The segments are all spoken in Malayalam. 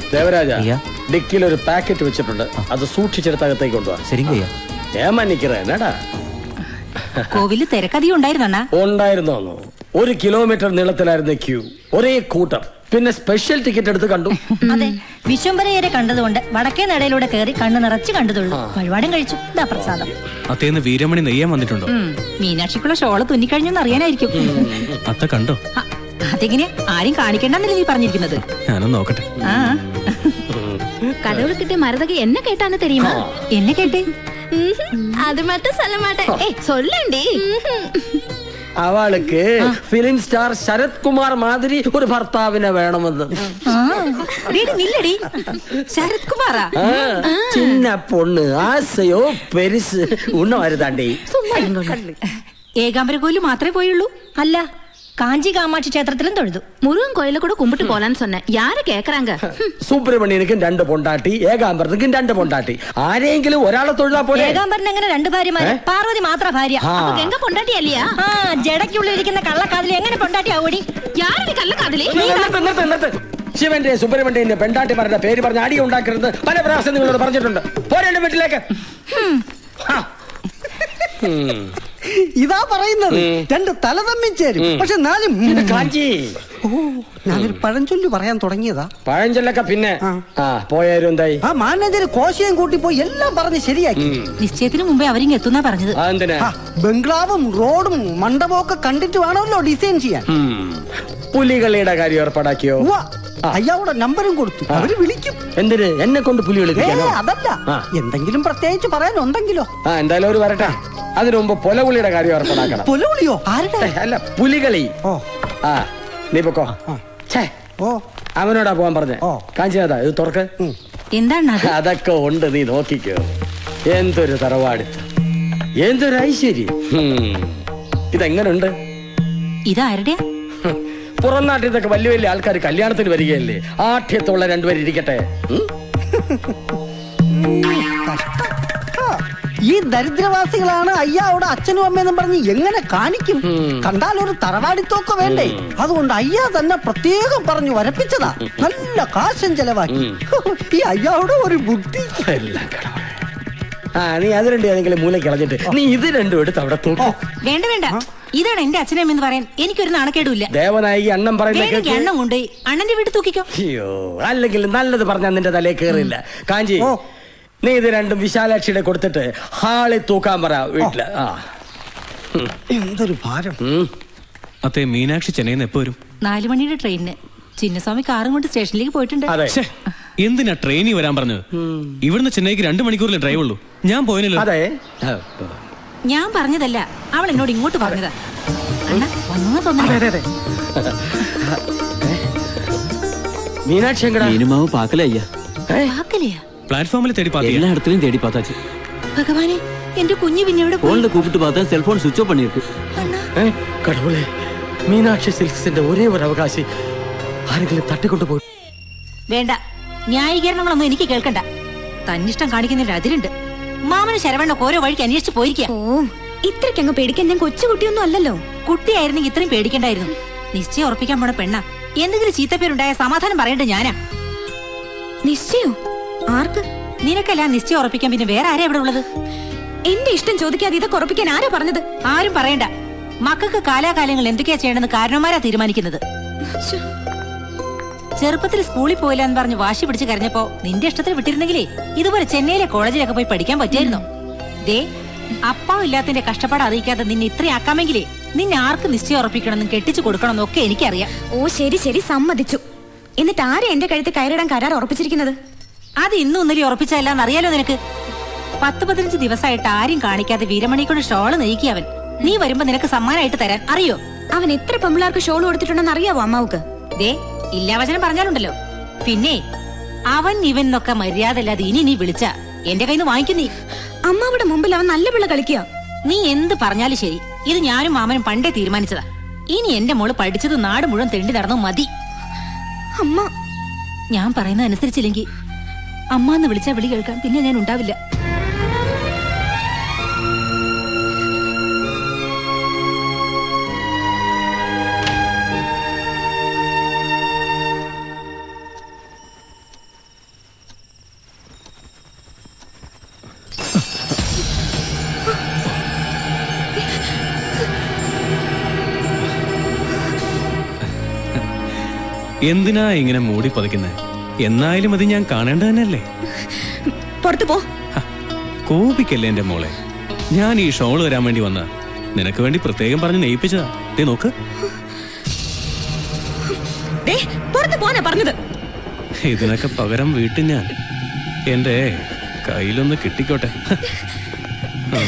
ദേവരാജ ஐயா. ഡിക്കിയിൽ ഒരു പാക്കറ്റ് വെച്ചിട്ടുണ്ട് അത് സൂക്ഷിച്ചെടുത്ത് അകത്തേക്ക് കൊണ്ടുപോവാ சரிங்க ஐயா ഏമാ നിக்கிறേ എന്നാടാ കോവില് തിരക്കധികം ഉണ്ടായിരുന്നണ്ണ ഉണ്ടായിരുന്നോന്നു ഒരു കിലോമീറ്റർ നീളത്തിലായിരുന്നു ക്യൂ ഒരേ കൂട്ടം പിന്നെ സ്പെഷ്യൽ ടിക്കറ്റ് എടുത്ത് കണ്ടു അതെ വിശ്വംഭരയരെ കണ്ടതുകൊണ്ട് വടക്കേ നടയിലൂടെ കയറി കണ്ണു നിറച്ച് കണ്ടതുള്ളൂ വഴിപാടും കഴിച്ചു ഇതാ പ്രസാദം അത്തേന്ന് വീരമണി നെയ്യാൻ വന്നിട്ടുണ്ടോ ഉം, മീനാക്ഷിക്കുള്ള ഷോള് തുന്നിക്കഴിഞ്ഞെന്ന് അറിയാനായിരിക്കും അത്ത കണ്ടോ ആ, അതെങ്ങനെയാ ആരും കാണിക്കണ്ടെന്നല്ലേ നീ പറഞ്ഞിരിക്കുന്നത് ഞാനൊന്ന് നോക്കട്ടെ ആ கடவுளுக்கிட்ட மரதகை என்ன கேட்டான்னு தெரியுமா എന്നെ കേട്ടേ அது மட்டும் சொல்ல மாட்டேன் ஏய் சொல்லண்டி അവൾക്ക് ഫിലിം സ്റ്റാർ ശരത് കുമാർ മാതിരി ഒരു ഭർത്താവിനെ വേണമെന്ന് ആ, ഡേടി, നില്ലെടി ശരത് കുമാറാ ആ, ചിന്ന പൊണ്ണ് ആസയോ പെരിസ് ഉണ്ണ വരുതാണ്ടി ഏകാംബര കോയില് മാത്രമേ പോയുള്ളൂ അല്ല കാഞ്ചി കാമാക്ഷി ക്ഷേത്രത്തിലും തൊഴുതു முருகன் கோயில கூட கும்பிட்டு போலான்னு சொன்னேன் யாரு கேக்குறாங்க സുബ്രഹ്മണ്യനിക്കും രണ്ട് പൊണ്ടാട്ടി ഏകാംബരത്തിനും രണ്ട് പൊണ്ടാട്ടി ആരെങ്കിലും ഒരാളെ തൊഴിലാ പോലെ ഏകാംബരൻ എങ്ങനെ രണ്ട് ഭാര്യമാര് പാർവതി മാത്ര ഭാര്യ ആ. அப்ப கெங்க பொண்டாட்டியா இல்லையா ആ ജടയ്ക്കുള്ളിരിക്കുന്ന കള്ളക്കാതിൽ എങ്ങനെ പൊണ്ടാട്ടി ആവൂടി யாரு கள்ள കാതലി നിർത്ത്, നിർത്ത്, നിർത്ത്. ശിവന്റെ സുബ്രഹ്മണ്യന്റെ പെണ്ടാട്ടിമാരുടെ പേര് പറഞ്ഞ് അടി ഉണ്ടാക്കരുത് പല പ്രാവശ്യം നിങ്ങളോട് പറഞ്ഞിട്ടുണ്ട് പോരേണ്ട വീട്ടിലേക്ക് ഹാ. ഉം. ഇതാ പറയുന്നത് രണ്ട് തല തമ്മിൽ ചേരും പക്ഷെ നാലും ഇത് കാഞ്ചി ഓ ഞാനൊരു പഴഞ്ചൊല്ലി പറയാൻ തുടങ്ങിയതാ പഴഞ്ചൊല്ലൊക്കെ പിന്നെ ആ. ആ പോയാലും എന്തായി ആ മാനേജർ കോശയും കൂട്ടി പോയി എല്ലാം പറഞ്ഞ് ശരിയാക്കി നിശ്ചയത്തിന് മുമ്പേ അവരിങ്ങ് എത്തുന്നാ പറഞ്ഞത് അതെന്തിനാ ആ, ബംഗ്ലാവും റോഡും മണ്ഡപവും ഒക്കെ കണ്ടിട്ട് വേണമല്ലോ ഡിസൈൻ ചെയ്യാൻ ഉം. പുലികളിയുടെ കാര്യം ഏർപ്പാടാക്കിയോ ഉവ്വ, അയാളുടെ നമ്പരും കൊടുത്തു അവര് വിളിക്കും എന്തിന് എന്നെ കൊണ്ട് പുലി ഏ കളിപ്പിക്കാനോ അതല്ല ആ. എന്തെങ്കിലും പ്രത്യേകിച്ച് പറയാനുണ്ടെങ്കിലോ ആ എന്തായാലും ഒരു വരട്ടെ അതിനു മുമ്പ് പൊലപുളിയുടെ കാര്യം ഏർപ്പാടാക്കണം പൊലവിളിയോ ആരുടെ ഏ, അല്ല പുലികളി ഓ ആ നീ പൊക്കോ ഛേ ഓ അവനോടാ പോവാൻ പറഞ്ഞേ ഓ. കാഞ്ചിനാഥാ ഇത് തുറക്ക് എന്താണ് അത് അതൊക്കെ ഉണ്ട് നീ നോക്കിക്കോ എന്തൊരു തറവാടിത്ത് എന്തൊരു ഐശ്വര്യം ഹും. ഇതെങ്ങനുണ്ട് ഇതാരുടെയാ ഹും. പുറം നാട്ടിൽ നിന്നൊക്കെ വലിയ വലിയ ആൾക്കാർ കല്യാണത്തിന് വരികയല്ലേ ആഠ്യത്തുള്ള രണ്ടുപേരും ഇരിക്കട്ടെ ഉം? ആ, ഈ ദരിദ്രവാസികളാണ് അയ്യാവിടെ അച്ഛനും അമ്മയെന്നും പറഞ്ഞ് എങ്ങനെ കാണിക്കും കണ്ടാൽ ഒരു തറവാടിത്തോക്ക് വേണ്ടേ അതുകൊണ്ട് അയ്യ തന്നെ പ്രത്യേകം പറഞ്ഞു വരപ്പിച്ചതാ നല്ല കാശം ചെലവാക്കി ഈ അയ്യാവിടെ ഒരു ബുദ്ധി എല്ലാം കടവുളെ. ആ നീ അത് രണ്ടും ഏതെങ്കിലും മൂലം കളഞ്ഞിട്ട് നീ ഇത് രണ്ടും എടുത്ത് അവിടെ തൂക്കും വേണ്ട വേണ്ട ഇതാണ് എന്റെ അച്ഛനും എന്ന് പറയാൻ എനിക്കൊരു നാണക്കേടുമില്ല ദേവനായി അണ്ണം പറയുന്ന വേണമെങ്കിൽ കേൾക്ക്. എണ്ണം കൊണ്ടുപോയി അണ്ണന്റെ വീട്ടിൽ തൂക്കിക്കോ അയ്യോ അല്ലെങ്കിൽ നല്ലത് പറഞ്ഞാൽ നിന്റെ തലയിൽ കയറില്ല കാഞ്ചി ഓ. നീ ഇത് രണ്ടും വിശാലാക്ഷിയുടെ കൊടുത്തിട്ട് ഹാളിൽ തൂക്കാൻ പറ വീട്ടില് ആ എന്തൊരു ഭാരം ഉം. അത്തേ മീനാക്ഷി ചെന്നൈന്ന് എപ്പോ വരും നാലു മണിയുടെ ട്രെയിനിന് ചിന്നസ്വാമി കാറും കൊണ്ട് സ്റ്റേഷനിലേക്ക് പോയിട്ടുണ്ട് അതെ ഛേ, എന്തിനാ ട്രെയിനിൽ വരാൻ പറഞ്ഞത് ഇവിടുന്ന് ചെന്നൈക്ക് രണ്ട് മണിക്കൂറിലെ ഡ്രൈവ് ഉള്ളൂ ഞാൻ പോയനല്ലോ അതെ ഞാൻ പറഞ്ഞതല്ല അവൾ എന്നോട് ഇങ്ങോട്ട് പറഞ്ഞതാ അണ്ണ വന്നു തോന്നുന്നു മീനാക്ഷി എങ്കടാ இனிமாவும் பார்க்கல ஐயா വാക്കലയാ പ്ലാറ്റ്ഫോമിൽ തേടി പാത്തിയ எல்லா இடத்துலயும் தேடி பார்த்தாச்சு ഭഗവാനെ എന്റെ കുഞ്ഞു പിന്നെ എവിടെ പോയി போன்ல கூப்பிட்டு பார்த்தா செல்போன் சுவிட்ச் ஆஃப் பண்ணிருக்கு ഏ, കടവുളെ മീനാക്ഷി സിൽക്സിന്റെ ഒരേ ഒരു അവകാശി ആരെങ്കിലും തട്ടിക്കൊണ്ടുപോയി വേണ്ട ന്യായീകരണങ്ങളൊന്നും എനിക്ക് കേൾക്കണ്ട തന്നിഷ്ടം കാണിക്കുന്നതിൽ അതിരുണ്ട് മാമന് ശരവണ്ണൊക്കെ ഓരോ വഴിക്ക് അന്വേഷിച്ച് പോയിരിക്കുക ഓ ഇത്രയ്ക്കങ്ങ് പേടിക്കാൻ ഞാൻ കൊച്ചുകുട്ടിയൊന്നും അല്ലല്ലോ കുട്ടിയായിരുന്നെങ്കിൽ ഇത്രയും പേടിക്കണ്ടായിരുന്നു നിശ്ചയം ഉറപ്പിക്കാൻ പോണ പെണ്ണ എന്തെങ്കിലും ചീത്തപ്പേരുണ്ടായ സമാധാനം പറയേണ്ടത് ഞാനാ നിശ്ചയോ ആർക്ക് നിനക്കല്ല നിശ്ചയം ഉറപ്പിക്കാൻ പിന്നെ വേറെ ആരാ ഇവിടെ ഉള്ളത് എന്റെ ഇഷ്ടം ചോദിക്കാതെ ഇതൊക്കെ ഉറപ്പിക്കാൻ ആരാ പറഞ്ഞത് ആരും പറയണ്ട മക്കൾക്ക് കാലാകാലങ്ങൾ എന്തൊക്കെയാ ചെയ്യണമെന്ന് കാരണവന്മാരാ തീരുമാനിക്കുന്നത് ശ്ശോ. ചെറുപ്പത്തിൽ സ്കൂളിൽ പോയില്ല എന്ന് പറഞ്ഞ് വാശി പിടിച്ച് കരഞ്ഞപ്പോ നിന്റെ ഇഷ്ടത്തിൽ വിട്ടിരുന്നെങ്കിലേ ഇതുപോലെ ചെന്നൈയിലെ കോളേജിലൊക്കെ പോയി പഠിക്കാൻ പറ്റിയായിരുന്നോ ദേ അപ്പാവും ഇല്ലാത്തതിന്റെ കഷ്ടപ്പാട് അറിയിക്കാതെ നിന്നെ ഇത്രയും ആക്കാമെങ്കിലേ നിന്നെ ആർക്ക് നിശ്ചയം ഉറപ്പിക്കണമെന്നും കെട്ടിച്ചു കൊടുക്കണമെന്നും ഒക്കെ എനിക്കറിയാം ഓ ശരി ശരി സമ്മതിച്ചു എന്നിട്ട് ആരാ എന്റെ കഴുത്ത് കയറിടാൻ കരാർ ഉറപ്പിച്ചിരിക്കുന്നത് അത് ഇന്നും ഇന്നലെ ഉറപ്പിച്ചതല്ലാന്ന് അറിയാലോ നിനക്ക് പത്ത് പതിനഞ്ച് ദിവസമായിട്ട് ആരും കാണിക്കാതെ വീരമണി കൊണ്ട് ഷോള് നെയ്ക്കി അവൻ നീ വരുമ്പോ നിനക്ക് സമ്മാനമായിട്ട് തരാൻ അറിയോ അവൻ എത്ര പെമ്പിളാർക്ക് ഷോൾ കൊടുത്തിട്ടുണ്ടെന്ന് അറിയാവോ അമ്മാവുക്ക് ദേ ഇല്ലാവചനം പറഞ്ഞാലുണ്ടല്ലോ പിന്നെ അവൻ ഇവൻ എന്നൊക്കെ മര്യാദ അല്ലാതെ ഇനി നീ വിളിച്ച എന്റെ കയ്യിൽ നിന്ന് വാങ്ങിക്കും നീ അമ്മാവിടെ മുമ്പിൽ അവൻ നല്ല പിള്ള കളിക്കുക നീ എന്ത് പറഞ്ഞാലും ശരി ഇത് ഞാനും മാമനും പണ്ടേ തീരുമാനിച്ചതാ ഇനി എന്റെ മോള് പഠിച്ചത് നാട് മുഴുവൻ തെണ്ടി നടന്നു മതി അമ്മ ഞാൻ പറയുന്നത് അനുസരിച്ചില്ലെങ്കിൽ അമ്മ എന്ന് വിളിച്ചാ വിളി കേൾക്കാൻ പിന്നെ ഞാൻ ഉണ്ടാവില്ല എന്തിനാ ഇങ്ങനെ മൂടി പതിക്കുന്നത് എന്നായാലും അത് ഞാൻ കാണേണ്ടത് തന്നെയല്ലേ പുറത്തു പോ ഹ, കോപിക്കല്ലേ എന്റെ മോളെ ഞാൻ ഈ ഷോൾ വരാൻ വേണ്ടി വന്ന നിനക്ക് വേണ്ടി പ്രത്യേകം പറഞ്ഞ് നെയ്പ്പിച്ചതാ ദേ നോക്ക് ദേ പുറത്തു പോനാ പറഞ്ഞത് ഇതിനൊക്കെ പകരം വീട്ടിൽ ഞാൻ എന്റെ കയ്യിലൊന്ന് കിട്ടിക്കോട്ടെ ഹ. ആ.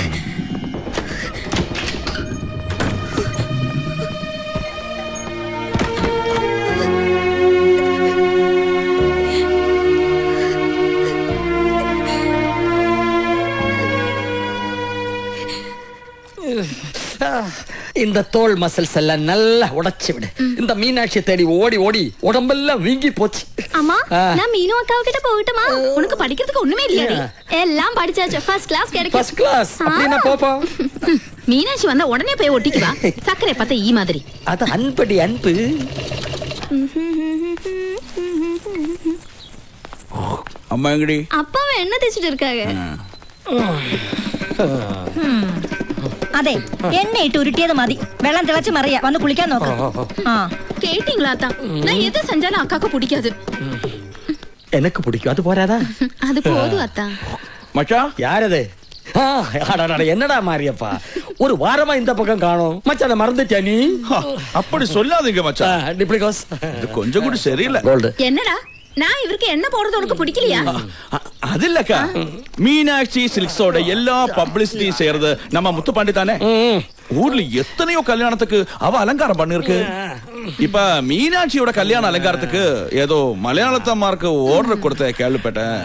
இந்த தோல் மசில்ஸ் எல்லாம் நல்லா உடைச்சு விடு இந்த மீனாட்சி தேடி ஓடி ஓடி உடம்பெல்லாம் வீங்கி போச்சு அம்மா ஆ. நான் மீனு அக்காவு கிட்ட போகட்டுமா உனக்கு படிக்கிறதுக்கு ஒண்ணுமே இல்லையாடி எல்லாம் படிச்சாச்சு ஃபர்ஸ்ட் கிளாஸ் கிடைக்கும் ஃபர்ஸ்ட் கிளாஸ் அப்படின்னா போப்போம் மீனாட்சி வந்தா உடனே போய் ஒட்டிக்குவா சக்கரை பார்த்தா ஈ மாதிரி அது அன்படி அன்பு അമ്മ എങ്ങടി அப்பாவை என்ன தேய்ச்சிட்டு இருக்காங்க അതെ എണ്ണയിട്ട് ഉരുട്ടിയത് മതി വെള്ളം തിളച്ച് മറിയ വന്ന് കുളിക്കാൻ നോക്ക് ആ கேட்டீங்களா தான் நான் எது செஞ்சாலும் அக்காக்கு பிடிக்காது எனக்கு பிடிக்கும் அது போறாதா அது போதும் அத்தா മച്ചാ யாரது ஆ, அடடட, என்னடா மாரியப்பா ஒரு வாரமா இந்த பக்கம் காணோம் மச்சான் அதை மறந்துட்டியா நீ ഹ, അപ്പടി സൊല്ലാതീങ്ക മച്ചാ டிப்ளிகோஸ் ഇത് കൊഞ്ചം കൂടി ശരിയില്ല கோல்டு என்னடா நான் இவருக்கு என்ன போடுறது உனக்கு பிடிக்கலையா அ- அதில்லக்கா மீனாட்சி சில்க்ஸோட எல்லா பப்ளிசிட்டியும் செய்யறது நம்ம முத்துப்பாண்டி தானே ஊர்ல எத்தனையோ கல்யாணத்துக்கு அவ அலங்காரம் பண்ணிருக்கு இப்ப மீனாட்சியோட கல்யாண அலங்காரத்துக்கு ஏதோ மலையாளத்தம்மாருக்கு ஓர்டர் கொடுத்த கேள்விப்பட்டேன்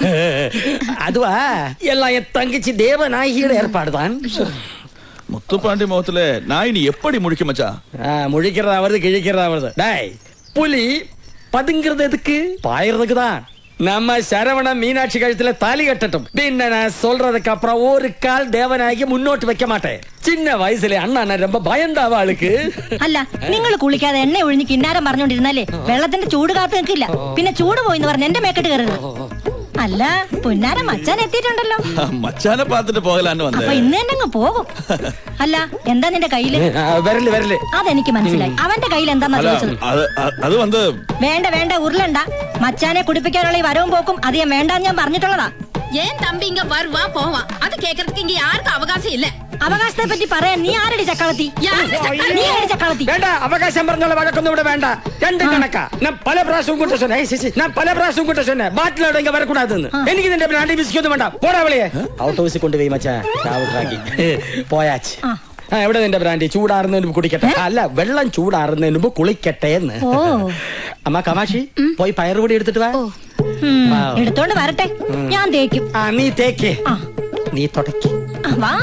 அதுவா எல்லாம் என் தங்கச்சி தேவநாயகியோட ஏற்பாடுதான் முத்துப்பாண்டி முகத்துல நான் இனி எப்படி முடிக்கும் மச்சா ஆ, முழிக்கிறதா வருது கிழிக்கிறதா வருது டேய் புலி பதுங்கிறது எதுக்கு பாயறதுக்கு தான் நம்ம சரவண மீனாட்சி கழுத்துல தாலி கட்டட்டும் பின்ன நான் சொல்றதுக்கு அப்புறம் ஒரு கால் தேவநாயகி முன்னோட்டு வைக்க மாட்டேன் சின்ன வயசுல அண்ணா நான் ரொம்ப பயந்தாவ ஆளுக்கு അല്ല നിങ്ങൾ കുളിക്കാതെ എണ്ണ ഒഴിഞ്ഞ് കിന്നാരം പറഞ്ഞോണ്ടിരുന്നാലേ വെള്ളത്തിന്റെ ചൂട് കാത്തു നിൽക്കില്ല പിന്നെ ചൂട് പോയിന്ന് പറഞ്ഞ് എന്റെ മേക്കെട്ട് കയറുന്നത് അല്ല പുന്നാരം മച്ചാൻ എത്തിയിട്ടുണ്ടല്ലോ மச்சான பார்த்துட்டு போகலான்னு അപ്പൊ வந்தேன் ഇന്ന് തന്നെ അങ്ങ് പോകും അല്ല എന്താ നിന്റെ കയ്യില് ஆ, விரலு விரலு അതെനിക്ക് മനസ്സിലായി അവന്റെ കയ്യിൽ എന്താന്നാ അല്ല ചോദിച്ചത് അത് അത് അത് വന്ന് വേണ്ട വേണ്ട ഉരുളണ്ട മച്ചാനെ കുടിപ്പിക്കാനുള്ള ഈ വരവും പോക്കും അധികം വേണ്ടാന്ന് ഞാൻ പറഞ്ഞിട്ടുള്ളതാ ஏன் தம்பி இங்க வருவான் போவான் அது கேக்குறதுக்கு இங்க யாருக்கும் அவகாசம் இல்ல അവകാശത്തെ പറ്റി പറയാൻ നീ ആരടി ചക്കളത്തി யாரு சக்கரை? നീ ആരടി ചക്കളത്തി വേണ്ട അവകാശം പറഞ്ഞുള്ള വഴക്കൊന്നും ഇവിടെ വേണ്ട രണ്ട് കണക്കാ ഞാൻ പല പ്രാവശ്യവും കൂട്ട சொன்னேன் ஏய், சிசி, நான் பல പ്രാവശ്യം കൂട്ട சொன்னேன் ബാറ്റിലോടെ ഇങ്ങ വരക്കൂടാതെന്ന് എനിക്ക് നിന്റെ ബ്രാൻഡി ബിസ്ക്കൊന്നും വേണ്ട പോടാ വിളിയെ ഔട്ട് ഹൗസിൽ കൊണ്ടുപോയി മച്ചാ രാവുറാക്കി പോയാച്ച് ആ എവിടെ നിന്റെ ബ്രാൻഡി ചൂടാറുന്നതിന് മുമ്പ് കുടിക്കട്ടെ അല്ല വെള്ളം ചൂടാറുന്നതിന് മുമ്പ് കുളിക്കട്ടെ എന്ന് ഓ അമ്മ കമാഷി പോയി പയറുപൊടി എടുത്തിട്ട് വാ ഉം, എടുത്തോണ്ട് വരട്ടെ ഞാൻ തേക്കും ആ നീ തേക്ക് ആ. നീ തുടക്കി ആ, വാ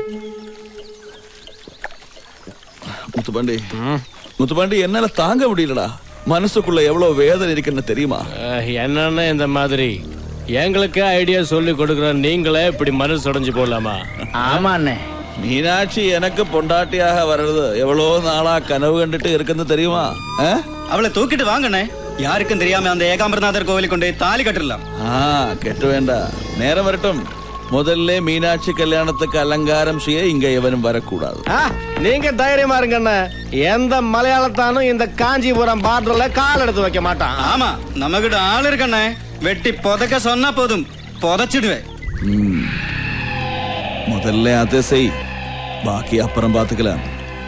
முத்துப்பாண்டி முத்துப்பாண்டி என்னால தாங்க முடியலடா மனசுக்குள்ள எவ்வளவு வேதனை இருக்குன்னு தெரியுமா என்னன்னு இந்த மாதிரி எங்களுக்கு ஐடியா சொல்லி கொடுக்குற நீங்களே இப்படி மனசு உடைஞ்சு போடலாமா ஆமா அண்ணே மீனாட்சி எனக்கு பொண்டாட்டியாக வர்றது எவ்வளவு நாளா கனவு கண்டுட்டு இருக்குன்னு தெரியுமா ஆ? அவளை தூக்கிட்டு வாங்கண்ணே யாருக்கும் தெரியாம அந்த ஏகாம்பரநாதர் கோவிலுக்கு கொண்டு போய் தாலி கட்டிடலாம் ஆ கெட்டு வேண்டாம் நேரம் வரட்டும் முதல்ல மீனாட்சி கல்யாணத்துக்கு அலங்காரம் செய்ய இங்க எவனும் வரக்கூடாது நீங்க தைரியமா இருங்கண்ணே எந்த மலையாளத்தானும் இந்த காஞ்சிபுரம் பார்டர்ல கால் எடுத்து வைக்க மாட்டான் ஆமா நம்மகிட்ட ஆள் இருக்கண்ணே வெட்டி புதைக்க சொன்னா போதும் புதைச்சிடுவேன் ம். முதல்ல அதை செய் பாக்கி அப்புறம் பாத்துக்கலாம்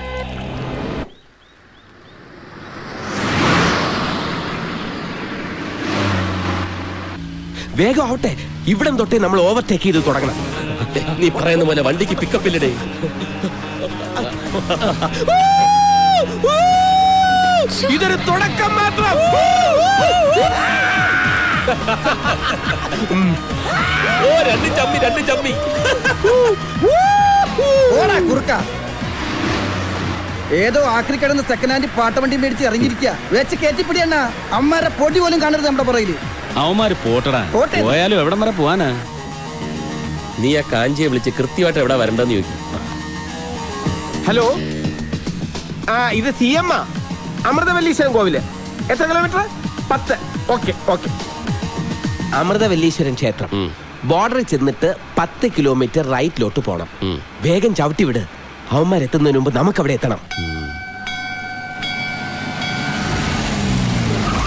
വേഗം ആവട്ടെ ഇവിടം തൊട്ടേ നമ്മൾ ഓവർടേക്ക് ചെയ്ത് തുടങ്ങണം നീ പറയുന്ന പോലെ വണ്ടിക്ക് പിക്കപ്പ് ഇല്ലടേ ഇതൊരു തുടക്കം മാത്രം ഉം. ഓ രണ്ട് ചമ്മി രണ്ട് ചമ്മി ഓടാ കുറുക്ക ഏതോ ആക്രി കിടന്ന് സെക്കൻഡ് ഹാൻഡ് പാട്ടവണ്ടി മേടിച്ച് ഇറങ്ങിയിരിക്കുക വെച്ച് കയറ്റിപ്പിടി അണ്ണ അമ്മമാരെ പൊടി പോലും കാണരുത് നമ്മുടെ പുറകില് അവന്മാര് പോട്ടടാ പോട്ടെ. പോയാലും എവിടം വരെ പോവാനാ നീ ആ കാഞ്ചിയെ വിളിച്ച് കൃത്യമായിട്ട് എവിടെ വരണ്ടെന്ന് ചോദിക്കും ഹലോ ആ ഇത് സി എം ആ അമൃതവല്ലീശ്വരൻ കോവില് എത്ര കിലോമീറ്റർ പത്ത് ഓക്കെ ഓക്കെ അമൃതവല്ലീശ്വരൻ ക്ഷേത്രം ബോർഡറിൽ ചെന്നിട്ട് പത്ത് കിലോമീറ്റർ റൈറ്റിലോട്ട് പോണം വേഗം ചവിട്ടി വിട് അവന്മാരെത്തുന്നതിന് മുമ്പ് നമുക്ക് അവിടെ എത്തണം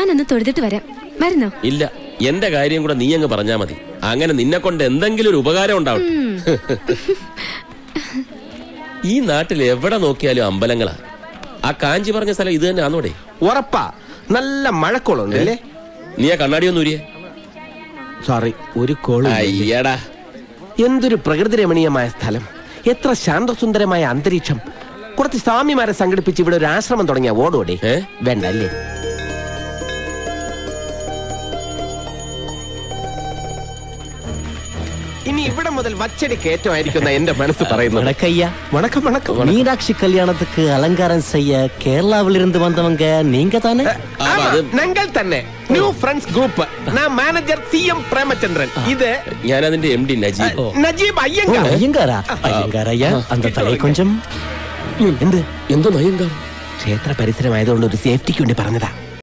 ഞാനൊന്ന് തൊഴുതിട്ട് വരാം വരുന്നോ ഇല്ല എന്റെ കാര്യം കൂടെ നീ അങ്ങ് പറഞ്ഞാ മതി അങ്ങനെ നിന്നെ കൊണ്ട് എന്തെങ്കിലും ഒരു ഉപകാരം ഉണ്ടാവും ഈ നാട്ടിൽ എവിടെ നോക്കിയാലും അമ്പലങ്ങളാ ആ കാഞ്ചി പറഞ്ഞ സ്ഥലം ഇത് തന്നെ ആന്നോടെ ഉറപ്പാ നല്ല മഴക്കോളുണ്ട് അല്ലേ നീ ആ കണ്ണാടി ഒന്ന് ഊരിയേ സോറി ഒരു കോള് അയ്യടാ എന്തൊരു പ്രകൃതി രമണീയമായ സ്ഥലം എത്ര ശാന്തസുന്ദരമായ അന്തരീക്ഷം കുറച്ച് സ്വാമിമാരെ സംഘടിപ്പിച്ച് ഇവിടെ ഒരു ആശ്രമം തുടങ്ങിയ ഓടോടെ വേണ്ട അല്ലേ ഇനി ഇവിടെ മുതൽ വച്ചടി കയറ്റമായിരിക്കുന്ന എന്റെ മനസ്സ് പറയുന്നത് வணக்கய்யா வணக்கம் வணக்கம் மீனாட்சி கல்யாணத்துக்கு அலங்காரம் செய்ய கேரளாவில் இருந்து வந்தவங்க நீங்க தானே ஆமா, ഞങ്ങൾ തന്നെ ന്യൂ ഫ്രണ്ട്സ് ഗ്രൂപ്പ് ഞാൻ മാനേജർ സി എം പ്രേമചന്ദ്രൻ ഇത് ഞാൻ അതിന്റെ എം ഡി നജീബ് നജീബ് ஓ, അയ്യങ്കാർ ஐயங்காரா ஐயங்கார் ஐயா அந்த தலையை கொஞ்சம் എന്ത് എന്തോ നയങ്കാർ ക്ഷേത്ര പരിസരമായതുകൊണ്ട് ഒരു സേഫ്റ്റിക്ക് വേണ്ടി പറഞ്ഞതാ